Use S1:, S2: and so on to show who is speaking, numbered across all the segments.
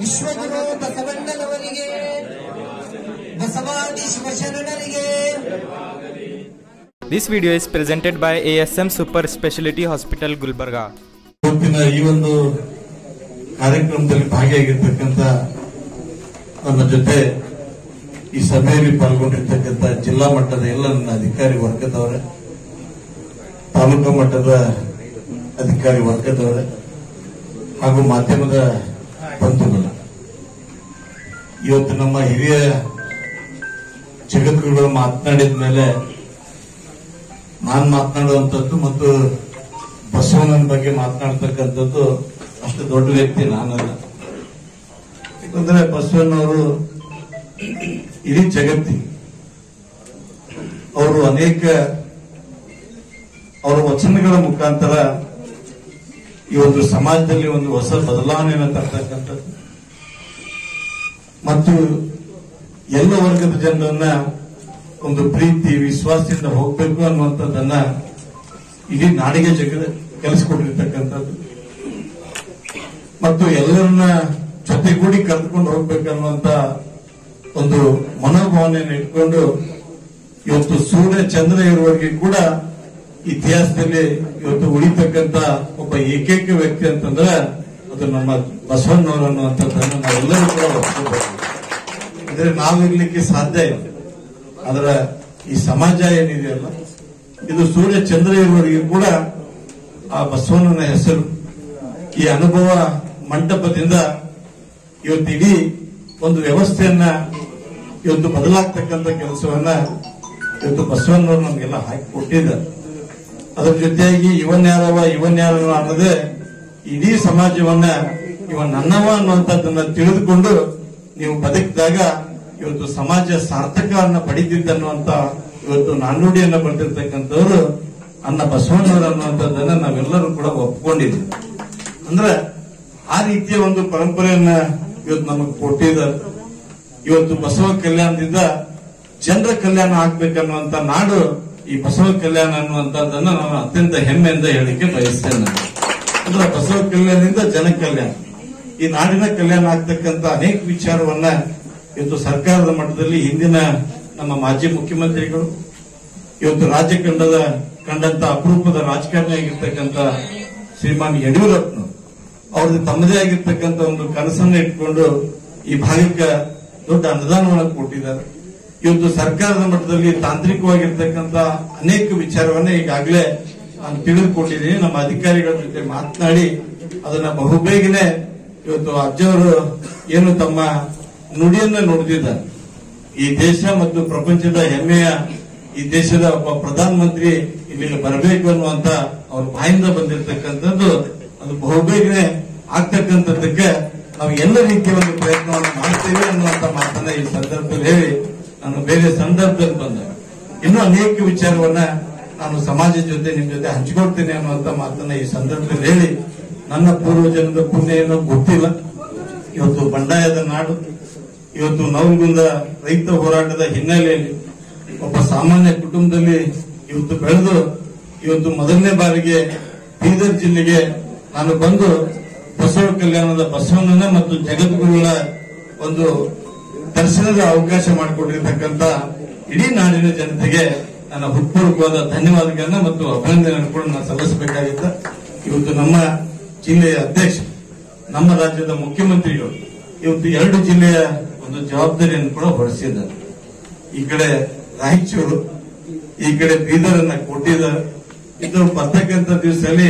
S1: ವಿಶ್ವಗುರು ಬಸವಣ್ಣನವರಿಗೆ ಬಸವಾದಿ ಶಿವಶರಣರಿಗೆ
S2: This video is presented by ASM Super Speciality Hospital Gulbarga.
S3: ಇವತ್ತಿನ ಈ ಒಂದು ಕಾರ್ಯಕ್ರಮದಲ್ಲಿ ಭಾಗಿಯಾಗಿರ್ತಕ್ಕಂಥ ನನ್ನ ಜೊತೆ ಈ ಸಭೆಯಲ್ಲಿ ಪಾಲ್ಗೊಂಡಿರ್ತಕ್ಕಂಥ ಜಿಲ್ಲಾ ಮಟ್ಟದ ಎಲ್ಲ ನನ್ನ ಅಧಿಕಾರಿ ವರ್ಗದವರೇ ತಾಲೂಕು ಮಟ್ಟದ ಅಧಿಕಾರಿ ವರ್ಗದವರೇ ಹಾಗೂ ಮಾಧ್ಯಮದ ಬಂಧುಗಳು ಇವತ್ತು ನಮ್ಮ ಹಿರಿಯ ಜಗದ್ಗುರುಗಳು ಮಾತನಾಡಿದ ಮೇಲೆ ನಾನು ಮಾತನಾಡುವಂಥದ್ದು ಮತ್ತು ಬಸವಣ್ಣನ ಬಗ್ಗೆ ಮಾತನಾಡ್ತಕ್ಕಂಥದ್ದು ಅಷ್ಟು ದೊಡ್ಡ ವ್ಯಕ್ತಿ ನಾನಲ್ಲ ಯಾಕಂದ್ರೆ ಬಸವಣ್ಣವರು ಇಡೀ ಜಗತ್ತಿಗೆ ಅವರು ಅನೇಕ ಅವರ ವಚನಗಳ ಮುಖಾಂತರ ಈ ಒಂದು ಸಮಾಜದಲ್ಲಿ ಒಂದು ಹೊಸ ಬದಲಾವಣೆಯನ್ನು ತರ್ತಕ್ಕಂಥದ್ದು ಮತ್ತು ಎಲ್ಲ ವರ್ಗದ ಜನರನ್ನ ಒಂದು ಪ್ರೀತಿ ವಿಶ್ವಾಸದಿಂದ ಹೋಗ್ಬೇಕು ಅನ್ನುವಂಥದ್ದನ್ನ ಇಡೀ ನಾಡಿಗೆ ಜಗ ಕಲಿಸಿಕೊಟ್ಟಿರ್ತಕ್ಕಂಥದ್ದು ಮತ್ತು ಎಲ್ಲರನ್ನ ಜೊತೆಗೂಡಿ ಕರೆದುಕೊಂಡು ಹೋಗ್ಬೇಕನ್ನುವಂತ ಒಂದು ಮನೋಭಾವನೆಯನ್ನು ಇಟ್ಕೊಂಡು ಇವತ್ತು ಸೂರ್ಯ ಚಂದ್ರ ಇರುವವರೆಗೆ ಕೂಡ ಇತಿಹಾಸದಲ್ಲಿ ಇವತ್ತು ಉಳಿತಕ್ಕಂತ ಒಬ್ಬ ಏಕೈಕ ವ್ಯಕ್ತಿ ಅಂತಂದ್ರೆ ಅದು ನಮ್ಮ ಬಸವಣ್ಣವರು ಅನ್ನುವಂಥದ್ದನ್ನು ನಾವೆಲ್ಲರೂ ಕೂಡ ಒಪ್ಕೋಬೇಕು ಅಂದ್ರೆ ನಾವಿರ್ಲಿಕ್ಕೆ ಸಾಧ್ಯ ಇಲ್ಲ ಅದರ ಈ ಸಮಾಜ ಏನಿದೆಯಲ್ಲ ಇದು ಸೂರ್ಯ ಚಂದ್ರ ಇರುವವರೆಗೆ ಕೂಡ ಆ ಬಸವಣ್ಣನ ಹೆಸರು ಈ ಅನುಭವ ಮಂಟಪದಿಂದ ಇವತ್ತು ಇಡೀ ಒಂದು ವ್ಯವಸ್ಥೆಯನ್ನ ಇವತ್ತು ಬದಲಾಗ್ತಕ್ಕಂಥ ಕೆಲಸವನ್ನ ಇವತ್ತು ಬಸವಣ್ಣವರು ನಮಗೆಲ್ಲ ಹಾಕಿ ಕೊಟ್ಟಿದ್ದಾರೆ ಅದರ ಜೊತೆಯಾಗಿ ಇವನ್ಯಾರವ ಇವನ್ಯಾರವ ಅನ್ನೋದೇ ಇಡೀ ಸಮಾಜವನ್ನ ಇವ ನನ್ನವ ಅನ್ನುವಂಥದ್ದನ್ನ ತಿಳಿದುಕೊಂಡು ನೀವು ಬದುಕಿದಾಗ ಇವತ್ತು ಸಮಾಜ ಸಾರ್ಥಕವನ್ನ ಪಡೆದಿದ್ದನ್ನುವಂತ ಇವತ್ತು ನಾಣ್ಣುಡಿಯನ್ನ ಬರೆದಿರ್ತಕ್ಕಂಥವ್ರು ಅನ್ನ ಬಸವಣ್ಣವರು ಅನ್ನುವಂಥದ್ದನ್ನ ನಾವೆಲ್ಲರೂ ಕೂಡ ಒಪ್ಕೊಂಡಿದ್ವಿ ಅಂದ್ರೆ ಆ ರೀತಿಯ ಒಂದು ಪರಂಪರೆಯನ್ನ ಇವತ್ತು ನಮಗೆ ಕೊಟ್ಟಿದ್ದಾರೆ ಇವತ್ತು ಬಸವ ಕಲ್ಯಾಣದಿಂದ ಜನರ ಕಲ್ಯಾಣ ಆಗ್ಬೇಕನ್ನುವಂತ ನಾಡು ಈ ಬಸವ ಕಲ್ಯಾಣ ಅನ್ನುವಂಥದ್ದನ್ನ ನಾನು ಅತ್ಯಂತ ಹೆಮ್ಮೆಯಿಂದ ಹೇಳಿಕೆ ಬಯಸ್ತೇನೆ ನಾನು. ಅಂದ್ರೆ ಬಸವ ಕಲ್ಯಾಣದಿಂದ ಜನ ಕಲ್ಯಾಣ ಈ ನಾಡಿನ ಕಲ್ಯಾಣ ಆಗ್ತಕ್ಕಂತ ಅನೇಕ ವಿಚಾರವನ್ನ ಇವತ್ತು ಸರ್ಕಾರದ ಮಟ್ಟದಲ್ಲಿ ಹಿಂದಿನ ನಮ್ಮ ಮಾಜಿ ಮುಖ್ಯಮಂತ್ರಿಗಳು ಇವತ್ತು ರಾಜ್ಯ ಕಂಡದ ಕಂಡಂತ ಅಪರೂಪದ ರಾಜಕಾರಣಿ ಆಗಿರ್ತಕ್ಕಂಥ ಶ್ರೀಮಾನ್ ಯಡಿಯೂರಪ್ಪನವರು ಅವ್ರದ್ದು ತಮ್ಮದೇ ಆಗಿರ್ತಕ್ಕಂಥ ಒಂದು ಕನಸನ್ನ ಇಟ್ಕೊಂಡು ಈ ಭಾಗಕ್ಕೆ ದೊಡ್ಡ ಅನುದಾನವನ್ನು ಕೊಟ್ಟಿದ್ದಾರೆ ಇವತ್ತು ಸರ್ಕಾರದ ಮಟ್ಟದಲ್ಲಿ ತಾಂತ್ರಿಕವಾಗಿರ್ತಕ್ಕಂಥ ಅನೇಕ ವಿಚಾರವನ್ನ ಈಗಾಗಲೇ ನಾನು ತಿಳಿದುಕೊಂಡಿದ್ದೀನಿ ನಮ್ಮ ಅಧಿಕಾರಿಗಳ ಜೊತೆ ಮಾತನಾಡಿ ಅದನ್ನ ಬಹುಬೇಗನೆ ಇವತ್ತು ಅಜ್ಜವರು ಏನು ತಮ್ಮ ನುಡಿಯನ್ನ ನುಡಿದಿದ್ದಾರೆ ಈ ದೇಶ ಮತ್ತು ಪ್ರಪಂಚದ ಹೆಮ್ಮೆಯ ಈ ದೇಶದ ಒಬ್ಬ ಪ್ರಧಾನಮಂತ್ರಿ ಇಲ್ಲಿಗೆ ಬರಬೇಕು ಅನ್ನುವಂತ ಅವ್ರ ಬಾಯಿಂದ ಬಂದಿರತಕ್ಕಂಥದ್ದು ಅದು ಬಹುಬೇಗನೆ ಆಗ್ತಕ್ಕಂಥದ್ದಕ್ಕೆ ನಾವು ಎಲ್ಲ ರೀತಿಯ ಒಂದು ಪ್ರಯತ್ನವನ್ನು ಮಾಡ್ತೇವೆ ಅನ್ನುವಂತ ಮಾತನ್ನ ಈ ಸಂದರ್ಭದಲ್ಲಿ ಹೇಳಿ ನಾನು ಬೇರೆ ಸಂದರ್ಭದಲ್ಲಿ ಬಂದೆ ಇನ್ನೂ ಅನೇಕ ವಿಚಾರವನ್ನ ನಾನು ಸಮಾಜ ಜೊತೆ ನಿಮ್ ಜೊತೆ ಹಂಚಿಕೊಳ್ತೇನೆ ಅನ್ನುವಂತ ಮಾತನ್ನ ಈ ಸಂದರ್ಭದಲ್ಲಿ ಹೇಳಿ ನನ್ನ ಪೂರ್ವಜನದ ಪುಣ್ಯ ಏನೋ ಗೊತ್ತಿಲ್ಲ ಇವತ್ತು ಬಂಡಾಯದ ನಾಡು ಇವತ್ತು ನವಲಗುಂದ ರೈತ ಹೋರಾಟದ ಹಿನ್ನೆಲೆಯಲ್ಲಿ ಒಬ್ಬ ಸಾಮಾನ್ಯ ಕುಟುಂಬದಲ್ಲಿ ಇವತ್ತು ಬೆಳೆದು ಇವತ್ತು ಮೊದಲನೇ ಬಾರಿಗೆ ಬೀದರ್ ಜಿಲ್ಲೆಗೆ ನಾನು ಬಂದು ಬಸವ ಕಲ್ಯಾಣದ ಬಸವಣ್ಣನ ಮತ್ತು ಜಗದ್ಗುರುಗಳ ಒಂದು ದರ್ಶನದ ಅವಕಾಶ ಮಾಡಿಕೊಟ್ಟಿರ್ತಕ್ಕಂಥ ಇಡೀ ನಾಡಿನ ಜನತೆಗೆ ನನ್ನ ಹೃತ್ಪೂರ್ವಕವಾದ ಧನ್ಯವಾದಗಳನ್ನ ಮತ್ತು ಅಭಿನಂದನೆಯನ್ನು ಕೂಡ ನಾನು ಸಲ್ಲಿಸಬೇಕಾಗಿತ್ತ ಇವತ್ತು ನಮ್ಮ ಜಿಲ್ಲೆಯ ಅಧ್ಯಕ್ಷ ನಮ್ಮ ರಾಜ್ಯದ ಮುಖ್ಯಮಂತ್ರಿಗಳು ಇವತ್ತು ಎರಡು ಜಿಲ್ಲೆಯ ಒಂದು ಜವಾಬ್ದಾರಿಯನ್ನು ಕೂಡ ಹೊರಿಸಿದ್ದಾರೆ ಈ ಕಡೆ ರಾಯಚೂರು ಈ ಕಡೆ ಬೀದರನ್ನ ಕೊಟ್ಟಿದ್ದಾರೆ ಇದು ಬರ್ತಕ್ಕಂಥ ದಿವಸದಲ್ಲಿ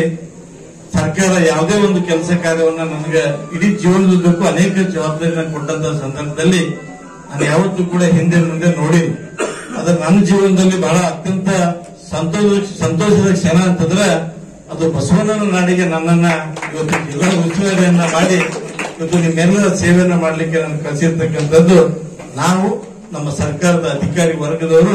S3: ಸರ್ಕಾರ ಯಾವುದೇ ಒಂದು ಕೆಲಸ ಕಾರ್ಯವನ್ನ ನನಗೆ ಇಡೀ ಜೀವನದುದ್ದಕ್ಕೂ ಅನೇಕ ಜವಾಬ್ದಾರಿನ ಕೊಟ್ಟಂತ ಸಂದರ್ಭದಲ್ಲಿ ನಾನು ಯಾವತ್ತೂ ಕೂಡ ಹಿಂದೆ ಮುಂದೆ ನೋಡಿಲ್ಲ ಆದ್ರೆ ನನ್ನ ಜೀವನದಲ್ಲಿ ಬಹಳ ಅತ್ಯಂತ ಸಂತೋಷ ಸಂತೋಷದ ಕ್ಷಣ ಅಂತಂದ್ರೆ ಅದು ಬಸವಣ್ಣನ ನಾಡಿಗೆ ನನ್ನನ್ನ ಇವತ್ತು ಜಿಲ್ಲಾ ಉಸ್ತುವಾರಿಯನ್ನ ಮಾಡಿ ಇವತ್ತು ನಿಮ್ಮೆಲ್ಲರ ಸೇವೆಯನ್ನ ಮಾಡ್ಲಿಕ್ಕೆ ನಾನು ಕಳಿಸಿರ್ತಕ್ಕಂಥದ್ದು ನಾವು ನಮ್ಮ ಸರ್ಕಾರದ ಅಧಿಕಾರಿ ವರ್ಗದವರು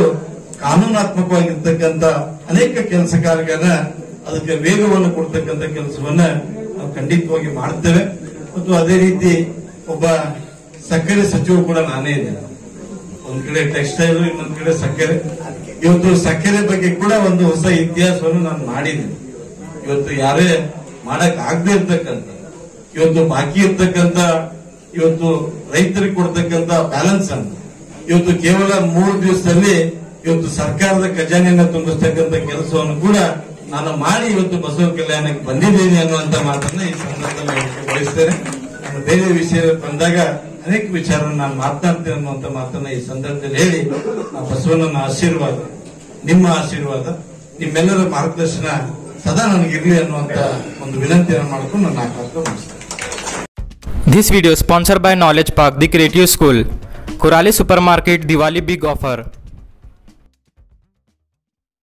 S3: ಕಾನೂನಾತ್ಮಕವಾಗಿರ್ತಕ್ಕಂಥ ಅನೇಕ ಕೆಲಸ ಕಾರ್ಯಗಳನ್ನ ಅದಕ್ಕೆ ವೇಗವನ್ನು ಕೊಡ್ತಕ್ಕಂಥ ಕೆಲಸವನ್ನ ನಾವು ಖಂಡಿತವಾಗಿ ಮಾಡ್ತೇವೆ ಮತ್ತು ಅದೇ ರೀತಿ ಒಬ್ಬ ಸಕ್ಕರೆ ಸಚಿವ ಕೂಡ ನಾನೇ ಇದ್ದೇನೆ ಒಂದ್ ಕಡೆ ಟೆಕ್ಸ್ಟೈಲ್ ಇನ್ನೊಂದ್ ಕಡೆ ಸಕ್ಕರೆ ಇವತ್ತು ಸಕ್ಕರೆ ಬಗ್ಗೆ ಕೂಡ ಒಂದು ಹೊಸ ಇತಿಹಾಸವನ್ನು ನಾನು ಮಾಡಿದ್ದೀನಿ ಇವತ್ತು ಯಾರೇ ಮಾಡಕ್ ಆಗದೆ ಇರ್ತಕ್ಕಂಥ ಇವತ್ತು ಬಾಕಿ ಇರ್ತಕ್ಕಂಥ ಇವತ್ತು ರೈತರಿಗೆ ಕೊಡ್ತಕ್ಕಂತ ಬ್ಯಾಲೆನ್ಸ್ ಅನ್ನು ಇವತ್ತು ಕೇವಲ ಮೂರು ದಿವಸದಲ್ಲಿ ಇವತ್ತು ಸರ್ಕಾರದ ಖಜಾನೆಯನ್ನ ತುಂಬಿಸ್ತಕ್ಕಂಥ ಕೆಲಸವನ್ನು ಕೂಡ ನಾನು ಮಾಡಿ ಇವತ್ತು ಬಸವ ಕಲ್ಯಾಣಕ್ಕೆ ಬಂದಿದ್ದೀನಿ ಅನ್ನುವಂತ ಮಾತನ್ನ ಈ ಸಂದರ್ಭದಲ್ಲಿ ಹೇಳಕ್ಕೆ ಬಯಸ್ತೇನೆ ನಾನು ಬೇರೆ ವಿಷಯ ಬಂದಾಗ ಅನೇಕ ವಿಚಾರವನ್ನು ನಾನು ಮಾತನಾಡ್ತೇನೆ ಅನ್ನುವಂತ ಮಾತನ್ನ ಈ ಸಂದರ್ಭದಲ್ಲಿ ಹೇಳಿ ಆ ಬಸವಣ್ಣನ ಆಶೀರ್ವಾದ ನಿಮ್ಮ ಆಶೀರ್ವಾದ ನಿಮ್ಮೆಲ್ಲರ ಮಾರ್ಗದರ್ಶನ ಸದಾ ನನಗಿರ್ಲಿ ಅನ್ನುವಂತ ಒಂದು ವಿನಂತಿಯನ್ನು ಮಾಡ್ಕೊಂಡು ನನ್ನ ಆಕಾಶ ಮುಗಿಸ್ತೇನೆ
S2: This video is sponsored by Knowledge Park, the Creative School. Kurali Supermarket Diwali Big Offer.